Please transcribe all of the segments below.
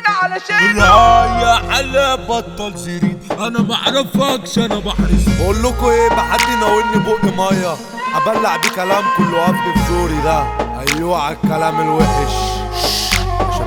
نفسنا علشان رايح على بطل زريد انا معرفكش انا بحرس بقول لكم ايه بحد يناولني بق ميه ابلع بيه كلام كله قفل في زوري ده ايوه على الكلام الوحش عشان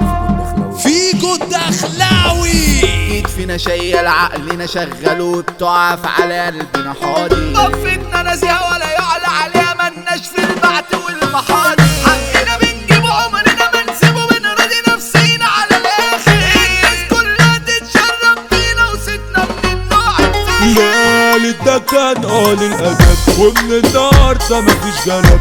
في فيجو كل دخلاوي الدخلاوي اكيد فينا شيء عقلنا شغال وبتقف على قلبنا حاضي وقفتنا نازيها ولا يعلى عليها ملناش في البعت والمحاضر حقنا بنجيبه عمرنا ما نسيبه بنراضي نفسينا على الاخر الناس كلها تتشرب فينا وسيدنا من النوع الثاني لا ده كان قال الادب ومن النهارده مفيش جنب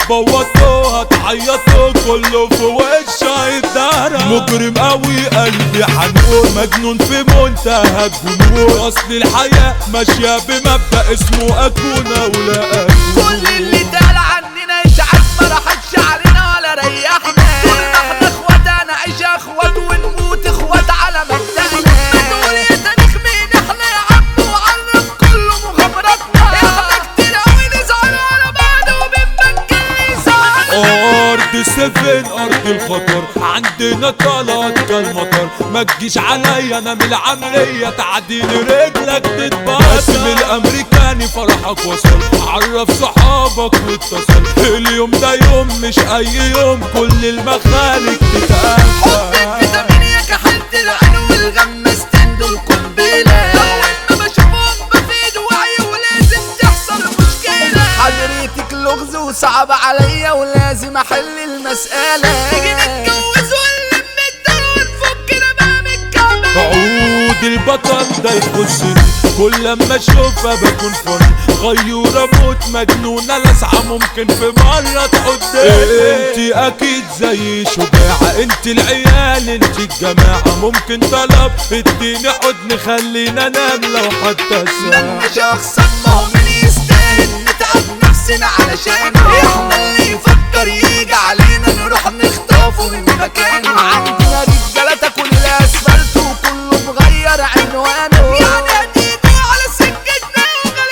هتبوظوا هتعيطوا كله في وش هيتدرب مجرم قوي قلبي حنقول مجنون في منتهى الجنون اصل الحياه ماشيه بمبدا اسمه اكون او لا كل اكون اللي اتقال عننا اشاعات ما راحتش علينا ولا ريحنا طول ما احنا اخوات انا عيش اخوات ونموت اخوات على مبدأنا ما تقول يا تاريخ مين احنا يا عم وعرف كله مغامراتنا احنا كتير قوي نزعل على بعض وبنبكي زعل ارض سفن ارض الخطر عندنا طلعت كالمطر ما تجيش عليا انا من العمليه تعديل رجلك تتبص من الامريكاني فرحك وصل عرف صحابك واتصل اليوم ده يوم مش اي يوم كل المخالق حب تتقفل الفيتامين يا كحلت العين والغمستين دول قنبلة أول ما بشوفهم بفيد وعي ولازم تحصل مشكلة حضرتك لغز وصعب عليا ولازم أحل المسألة نيجي نتجوز ونلم الدار ونفكنا بقى من الكعبة عود البطل ده يخصني كل لما اشوفها بكون فن غيورة موت مجنونة لسعة ممكن في مرة تحدني انت اكيد زي شجاعة انت العيال انت الجماعة ممكن طلب اديني حضن خلينا انام لو حتى ساعة من شخص ما هو من يستاهل نتعب نفسنا علشانه احنا اللي يفكر يجي علينا نروح نخطفه من مكانه عندنا رجالة تاكل الاسفلت وكله مغير عنوانه يعني هتيجي على سكتنا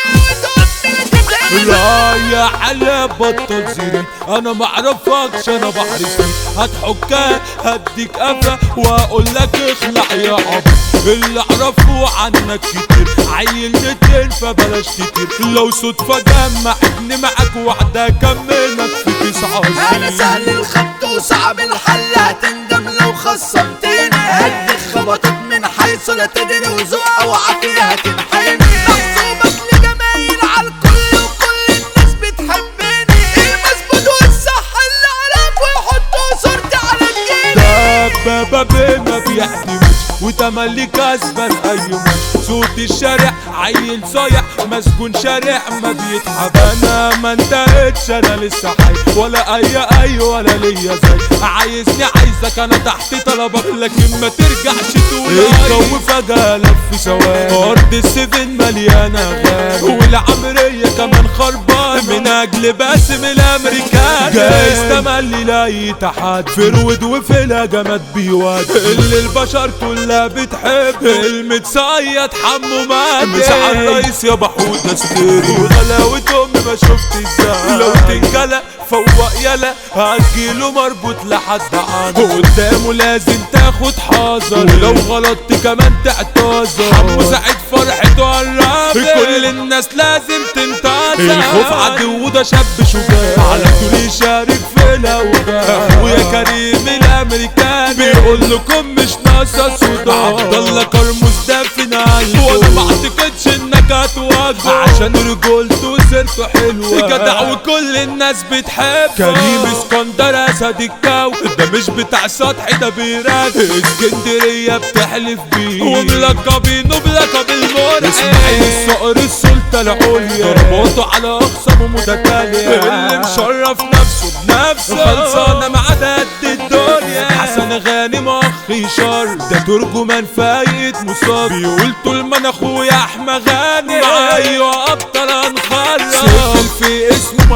وغلاوة رايح على بطل زيري انا معرفكش انا بحرسك هتحكها هديك قفا واقول لك اخلع يا عبد اللي اعرفه عنك كتير عيل نتين فبلاش كتير لو صدفة جمعتني معاك واحدة كملك في كيس انا سهل عصير الخط وصعب الحل هتندم لو خصمتني هدي خبطات من حيث لا تدري وذوق وعافية هتنحني محسوبك لجمايل على الكل وكل الناس بتحبني المظبوط والصح اللي اعرف ويحطوا صورتي على الجيب دبابة ما بيحتمش وتملي كسبان اي ماتش صوت الشارع عيل صايع مسجون شارع ما بيتحب انا ما انتهتش انا لسه حي ولا اي اي ولا ليا زي عايزني عايزك انا تحت طلبك لكن ما ترجعش تقول الجو فجأة لف سواد ارض السفن مليانة غاب والعمرية كمان خربان من اجل باسم الامريكان جايز تملي لاي تحد فرود وفي الهجمات بيواد اللي البشر كلها بتحب المتصيد حمو مات مساع الرئيس يا بحود استيري وغلاوة امي ما شفت ازاي لو تنجلى فوق يلا هتجيله مربوط لحد عنه قدامه لازم تاخد حذر ولو غلطت كمان تعتذر حمو سعيد فرحته قربت كل الناس لازم تنتظر الخوف عدو ده شاب شجاع على طول يشارك في الاوجاع اخويا كريم الامريكان بيقول لكم مش ناقصه صداع عبد الله كرموز ده في قلبه وانا ما اعتقدش انك هتواجهه عشان رجولته وسيرته حلوه جدع وكل الناس بتحبه كريم اسكندر اسد الكوكب ده مش بتاع سطح ده بيراجع اسكندريه بتحلف بيه وملقبينه بلقب المرعب اسماعيل الصقر السلطه العليا ضرباته على اقسامه متتاليه اللي مشرف نفسه بنفسه خلصانه مع ده قد الدنيا حسن غانم اخي شر ده ترجمان فايت مصاب بيقول طول ما انا اخويا احمى غانم مع ايوه ابطال انخرج سجل في اسمه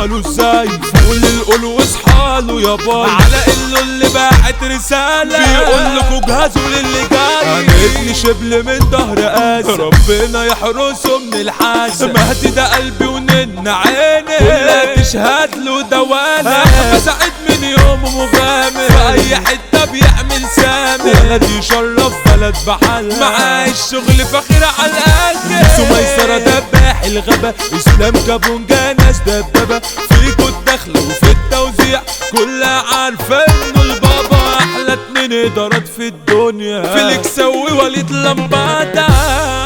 عملوا ازاي فقول القول واصحاله يا باي على انه اللي باعت رسالة بيقول لكم جهزوا للي جاي هنبني شبل من ظهر قاسي ربنا يحرسه من الحاسة مهدي ده قلبي ونن عيني كلها تشهد له دوانا سعيد من يومه مغامر في اي حتة بيعمل سامر ولد يشرف بلد بحالها معاه الشغل فخر على الاخر سميسرة دباح الغابة اسلام كابونجا ناس دبابة فيكوا الدخل وفي التوزيع كلها عارفة انه البابا احلى اتنين ادارات في الدنيا فيليكس ووليد لمبادة